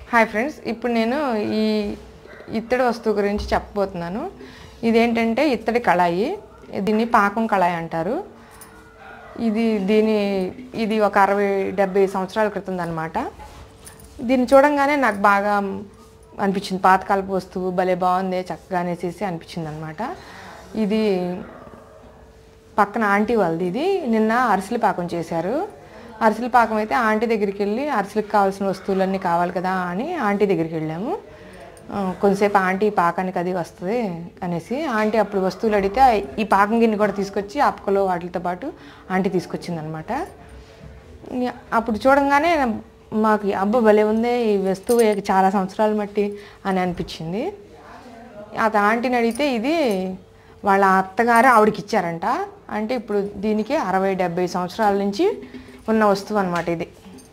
Hi friends ఇప్పుడు నేను ఈ ఇత్తడి వస్తువు గురించి చెప్పబోతున్నాను ఇదేంటంటే ఇత్తడి కళాయి దీన్ని పాకం కళాయి అంటారు ఇది దీని ఇది ఒక అరవై డెబ్బై సంవత్సరాల క్రితం అనమాట దీన్ని చూడంగానే నాకు బాగా అనిపించింది పాతకాలపు వస్తువు భలే బాగుంది చక్కగా అనేసి అనిపించింది అనమాట ఇది పక్కన ఆంటీ వాళ్ళది ఇది నిన్న అరిసెల పాకం చేశారు అరిసెల పాకం అయితే ఆంటీ దగ్గరికి వెళ్ళి అరిసెలకు కావాల్సిన వస్తువులన్నీ కావాలి కదా అని ఆంటీ దగ్గరికి వెళ్ళాము ఆ, కొంతసేపు ఆంటీ పాకానికి అది వస్తుంది అనేసి ఆంటీ అప్పుడు వస్తువులు అడిగితే ఈ పాకం గిన్నె కూడా తీసుకొచ్చి అప్పకలో వాటితో పాటు ఆంటీ తీసుకొచ్చింది అనమాట అప్పుడు చూడంగానే మాకు ఈ అబ్బ భలే ఉంది ఈ వస్తువు చాలా సంవత్సరాల మట్టి అని అనిపించింది ఆ ఆంటీని అడిగితే ఇది వాళ్ళ అత్తగారు ఆవిడకి ఇచ్చారంట అంటే ఇప్పుడు దీనికి అరవై డెబ్బై సంవత్సరాల నుంచి ఉన్న వస్తువు అనమాట ఇది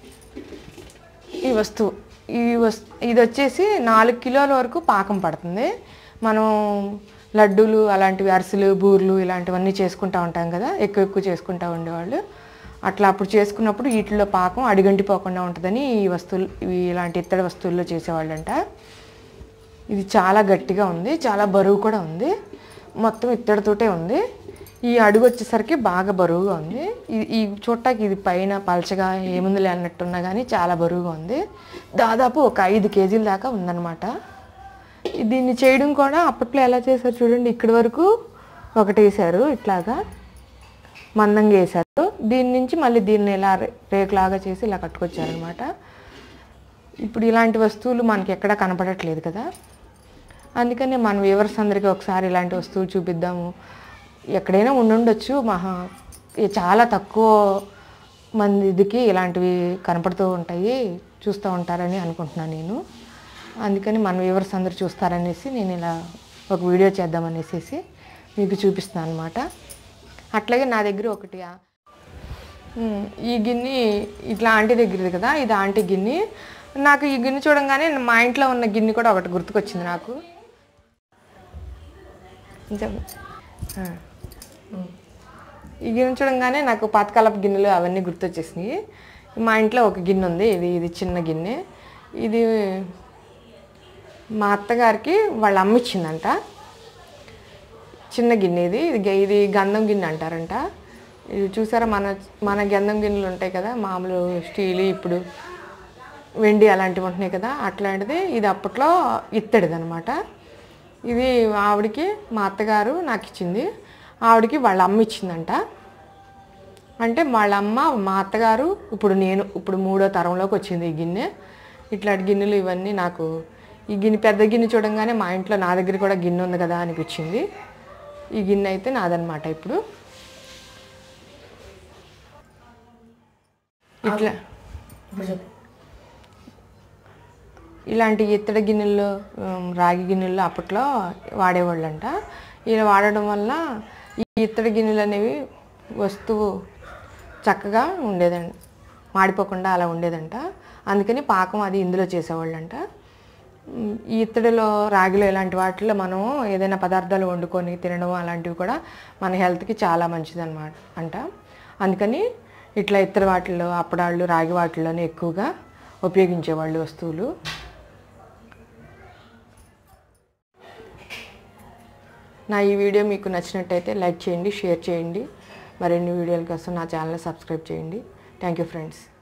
ఈ వస్తువు ఈ వస్ ఇది వచ్చేసి నాలుగు కిలోల వరకు పాకం పడుతుంది మనం లడ్డూలు అలాంటివి అరిసెలు బూర్లు ఇలాంటివన్నీ చేసుకుంటూ ఉంటాం కదా ఎక్కువ ఎక్కువ చేసుకుంటూ ఉండేవాళ్ళు అట్లా అప్పుడు చేసుకున్నప్పుడు వీటిలో పాకం అడిగంటిపోకుండా ఉంటుందని ఈ వస్తువులు ఇవి ఇలాంటి ఇత్తడి వస్తువుల్లో చేసేవాళ్ళంట ఇది చాలా గట్టిగా ఉంది చాలా బరువు కూడా ఉంది మొత్తం ఇత్తడితోటే ఉంది ఈ అడుగు వచ్చేసరికి బాగా బరువుగా ఉంది ఈ- ఈ చూడటానికి ఇది పైన పలచగా ఏముంది అన్నట్టున్నా కానీ చాలా బరువుగా ఉంది దాదాపు ఒక ఐదు కేజీల దాకా ఉందన్నమాట దీన్ని చేయడం కూడా అప్పట్లో ఎలా చేశారు చూడండి ఇక్కడి వరకు ఒకటి వేసారు ఇట్లాగా మందంగా వేసారు దీని నుంచి మళ్ళీ దీన్ని ఇలా రే- రేకులాగా చేసి ఇలా కట్టుకొచ్చారనమాట ఇప్పుడు ఇలాంటి వస్తువులు మనకి ఎక్కడా కనపడట్లేదు కదా అందుకని మన వ్యూవర్స్ అందరికీ ఒకసారి ఇలాంటి వస్తువులు చూపిద్దాము ఎక్కడైనా ఉండుండొచ్చు మహా ఈ చాలా తక్కువ మందికి ఇలాంటివి కనపడుతూ ఉంటాయి చూస్తూ ఉంటారని అనుకుంటున్నాను నేను అందుకని మన వ్యూవర్స్ అందరూ చూస్తారనేసి నేను ఇలా ఒక వీడియో చేద్దామనేసి మీకు చూపిస్తున్నాను అనమాట అట్లాగే నా దగ్గర ఒకటి ఆ- ఉమ్, ఈ గిన్నె ఇట్లా ఆంటీ దగ్గరది కదా ఇది ఆంటీ గిన్నె నాకు ఈ గిన్నె చూడంగానే మా ఇంట్లో ఉన్న గిన్నె కూడా ఒకటి గుర్తుకొచ్చింది నాకు చెప్పు. ఆ. ఈ గిన్నె చూడంగానే నాకు పాతకాలపు గిన్నెలు అవన్నీ గుర్తొచ్చేసినాయి మా ఇంట్లో ఒక గిన్నె ఉంది ఇది ఇది చిన్న గిన్నె ఇది మా అత్తగారికి వాళ్ళ అమ్మ ఇచ్చిందంట చిన్న గిన్నె ఇది ఇది గ- ఇది గంధం గిన్నె అంటారంట ఇది చూసారా మన మన గంధం గిన్నెలు ఉంటాయి కదా మామూలు స్టీల్ ఇప్పుడు వెండి అలాంటివి ఉంటున్నాయి కదా అట్లాంటిది ఇది అప్పట్లో ఇత్తడిది అనమాట ఇది ఆవిడకి మా అత్తగారు నాకు ఇచ్చింది ఆవిడకి వాళ్ళ అమ్మ ఇచ్చిందంట అంటే వాళ్ళ అమ్మ మా అత్తగారు ఇప్పుడు నేను ఇప్పుడు మూడో తరంలోకి వచ్చింది ఈ గిన్నె ఇట్లాంటి గిన్నెలు ఇవన్నీ నాకు ఈ గిన్నె పెద్ద గిన్నె చూడంగానే మా ఇంట్లో నా దగ్గర కూడా గిన్నె ఉంది కదా అనిపించింది ఈ గిన్నె అయితే నాదనమాట ఇప్పుడు ఇట్లా ఇప్పుడు చెప్పు ఇలాంటి ఇత్తడి గిన్నెలు ఉమ్, రాగి గిన్నెలు అప్పట్లో వాడేవాళ్ళంట ఇలా వాడడం వల్ల ఈ ఇత్తడి గిన్నెలు అనేవి వస్తువు చక్కగా ఉండేదండి మాడిపోకుండా అలా ఉండేదంట అందుకని పాకం అది ఇందులో చేసేవాళ్ళంట ఉమ్, ఈ ఇత్తడిలో రాగిలో ఇలాంటి వాటిలో మనం ఏదైనా పదార్థాలు వండుకొని తినడం అలాంటివి కూడా మన హెల్త్కి చాలా మంచిదన్నమాట అంట అందుకని ఇట్లా ఇత్తడి వాటిల్లో అప్పడాళ్ళు రాగి వాటిల్లోనే ఎక్కువగా ఉపయోగించేవాళ్ళు వస్తువులు నా ఈ వీడియో మీకు నచ్చినట్టయితే లైక్ చేయండి షేర్ చేయండి మరిన్ని వీడియోల కోసం నా ఛానల్ సబ్స్క్రైబ్ చేయండి థ్యాంక్ యూ ఫ్రెండ్స్